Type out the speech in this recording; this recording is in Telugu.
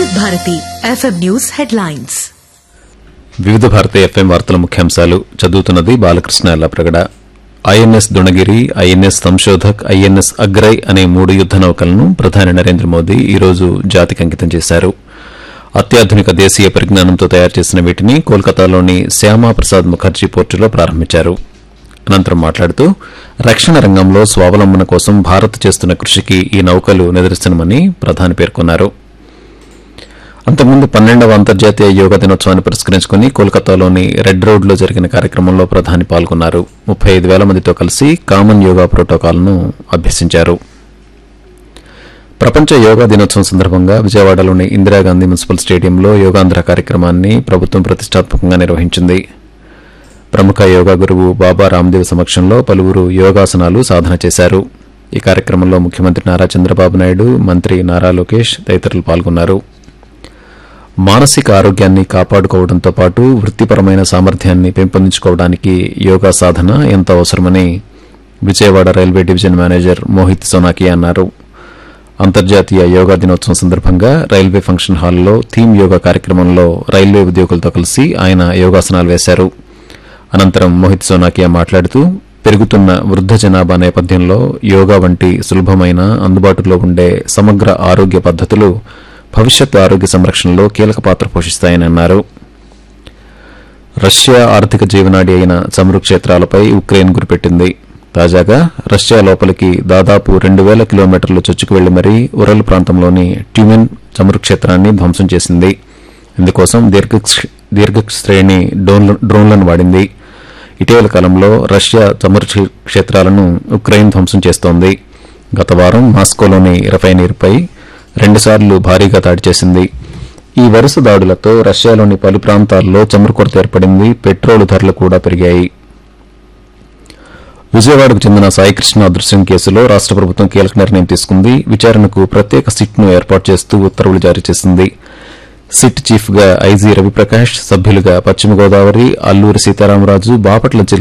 వివిధ భారతి ఎఫ్ఎం న్యూస్ హెడ్లైన్స్ వివిధ భారతి ఎఫ్ఎం వార్తల ముఖ్యాంశాలు చదువుతున్నది Balakrishna Ellapragada INS Dunagiri INS Sanshodhak INS Agray అనే మూడు యుద్ద నౌకలను ప్రధాని నరేంద్ర మోదీ ఈ రోజు జాతికి అంకితం చేశారు అత్యాధునిక దేశీయ పరిజ్ఞానంతో తయారు చేసిన వీటిని కోల్కతాలోని శ్యామా ప్రసాద్ ముఖర్జీ పోర్టులో ప్రారంభించారు అనంతరం మాట్లాడుతూ రక్షణ రంగంలో స్వావలంబన కోసం భారత్ చేస్తున్న కృషికి ఈ నౌకలు నిదర్శనమని ప్రధాని పేర్కొన్నారు అంతకుముందు పన్నెండవ అంతర్జాతీయ యోగా దినోత్సవాన్ని పురస్కరించుకుని కోల్కతాలోని రెడ్ రోడ్లో జరిగిన కార్యక్రమంలో ప్రధాని పాల్గొన్నారు ముప్పై ఐదు వేల మందితో కలిసి కామన్ యోగా ప్రోటోకాల్ను అభ్యసించారు ప్రపంచ యోగా దినోత్సవం సందర్భంగా విజయవాడలోని ఇందిరాగాంధీ మున్సిపల్ స్టేడియంలో యోగాంధ్ర కార్యక్రమాన్ని ప్రభుత్వం ప్రతిష్టాత్మకంగా నిర్వహించింది ప్రముఖ యోగా గురువు బాబా రామ్దేవ్ సమక్షంలో పలువురు యోగాసనాలు సాధన చేశారు ఈ కార్యక్రమంలో ముఖ్యమంత్రి నారా చంద్రబాబు నాయుడు మంత్రి నారా లోకేష్ తదితరులు పాల్గొన్నారు మానసిక ఆరోగ్యాన్ని కాపాడుకోవడంతో పాటు వృత్తిపరమైన సామర్థ్యాన్ని పెంపొందించుకోవడానికి యోగా సాధన ఎంతో అవసరమని Vijayawada railway division manager Mohit Sonaki అన్నారు అంతర్జాతీయ యోగా దినోత్సవం సందర్భంగా రైల్వే ఫంక్షన్ హాల్లో థీమ్ యోగా కార్యక్రమంలో రైల్వే ఉద్యోగులతో కలిసి ఆయన యోగాసనాలు వేశారు అనంతరం మోహిత్ సోనాకియా మాట్లాడుతూ పెరుగుతున్న వృద్ధ జనాభా నేపథ్యంలో యోగా వంటి సులభమైన అందుబాటులో ఉండే సమగ్ర ఆరోగ్య పద్దతులు భవిష్యత్ ఆరోగ్య సంరక్షణలో కీలక పాత్ర పోషిస్తాయని అన్నారు రష్యా ఆర్థిక జీవనాడి అయిన చమురు క్షేత్రాలపై ఉక్రెయిన్ గురిపెట్టింది తాజాగా రష్యా లోపలికి దాదాపు రెండు వేల కిలోమీటర్లు చొచ్చుకు వెళ్లి మరీ ఉరల్ ప్రాంతంలోని ట్యూమెన్ చమురు క్షేత్రాన్ని ధ్వంసం చేసింది ఇందుకోసం దీర్ఘ దీర్ఘ శ్రేణి డ్రోన్ల- డ్రోన్లను వాడింది ఇటీవల కాలంలో రష్యా చమురు క్షే- క్షేత్రాలను ఉక్రెయిన్ ధ్వంసం చేస్తోంది గత వారం మాస్కోలోని రిఫైనరీపై రెండుసార్లు భారీగా దాడి చేసింది ఈ వరుస దాడులతో రష్యాలోని పలు ప్రాంతాల్లో చమురు కొరత ఏర్పడింది పెట్రోలు ధరలు కూడా పెరిగాయి విజయవాడకు చెందిన సాయికృష్ణ అదృశ్యం కేసులో రాష్ట ప్రభుత్వం కీలక నిర్ణయం తీసుకుంది విచారణకు ప్రత్యేక సిట్ను ఏర్పాటు చేస్తూ ఉత్తర్వులు జారీ చేసింది సిట్ చీఫ్ గా ఐజీ రవిప్రకాష్ సభ్యులుగా పశ్చిమ గోదావరి అల్లూరి సీతారామరాజు బాపట్ల జిల్లా